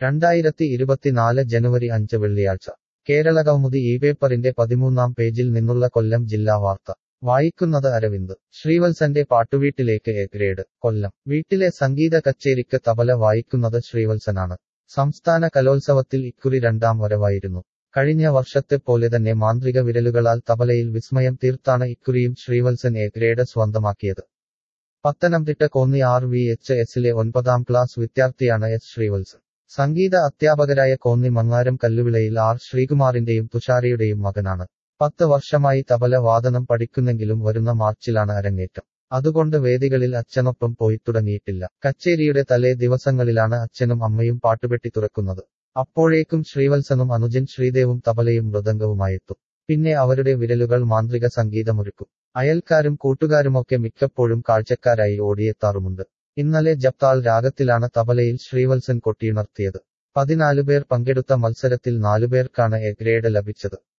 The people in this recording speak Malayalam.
രണ്ടായിരത്തി ഇരുപത്തിനാല് ജനുവരി അഞ്ച് വെള്ളിയാഴ്ച കേരളകൗമുദി ഈ പേപ്പറിന്റെ പതിമൂന്നാം പേജിൽ നിന്നുള്ള കൊല്ലം ജില്ലാ വാർത്ത വായിക്കുന്നത് അരവിന്ദ് ശ്രീവത്സന്റെ പാട്ടുവീട്ടിലേക്ക് എ ഗ്രേഡ് കൊല്ലം വീട്ടിലെ സംഗീത കച്ചേരിക്ക് തബല വായിക്കുന്നത് ശ്രീവത്സനാണ് സംസ്ഥാന കലോത്സവത്തിൽ ഇക്കുറി രണ്ടാം വരവായിരുന്നു കഴിഞ്ഞ വർഷത്തെ പോലെ തന്നെ മാന്ത്രിക വിരലുകളാൽ തബലയിൽ വിസ്മയം തീർത്താണ് ഇക്കുറിയും ശ്രീവത്സൻ എ ഗ്രേഡ് സ്വന്തമാക്കിയത് Pathanamthitta Konni R V H എസിലെ ഒൻപതാം ക്ലാസ് വിദ്യാർത്ഥിയാണ് എസ് ശ്രീവത്സൻ സംഗീത അധ്യാപകരായ കോന്നി മങ്ങാരം കല്ലുവിളയിൽ ആർ ശ്രീകുമാറിന്റെയും തുഷാരയുടെയും മകനാണ് പത്ത് വർഷമായി തബല വാദനം പഠിക്കുന്നെങ്കിലും വരുന്ന മാർച്ചിലാണ് അരങ്ങേറ്റം അതുകൊണ്ട് വേദികളിൽ അച്ഛനൊപ്പം പോയി തുടങ്ങിയിട്ടില്ല കച്ചേരിയുടെ തലേ ദിവസങ്ങളിലാണ് അച്ഛനും അമ്മയും പാട്ടുപെട്ടി തുറക്കുന്നത് അപ്പോഴേക്കും ശ്രീവത്സനും അനുജൻ ശ്രീദേവും തബലയും മൃദംഗവുമായെത്തും പിന്നെ അവരുടെ വിരലുകൾ മാന്ത്രിക സംഗീതമൊരുക്കും അയൽക്കാരും കൂട്ടുകാരുമൊക്കെ മിക്കപ്പോഴും കാഴ്ചക്കാരായി ഓടിയെത്താറുമുണ്ട് ഇന്നലെ ജപ്താൾ രാഗത്തിലാണ് തബലയിൽ ശ്രീവത്സൻ കൊട്ടിയുണർത്തിയത് പതിനാലുപേർ പങ്കെടുത്ത മത്സരത്തിൽ നാലുപേർക്കാണ് എ ഗ്രേഡ് ലഭിച്ചത്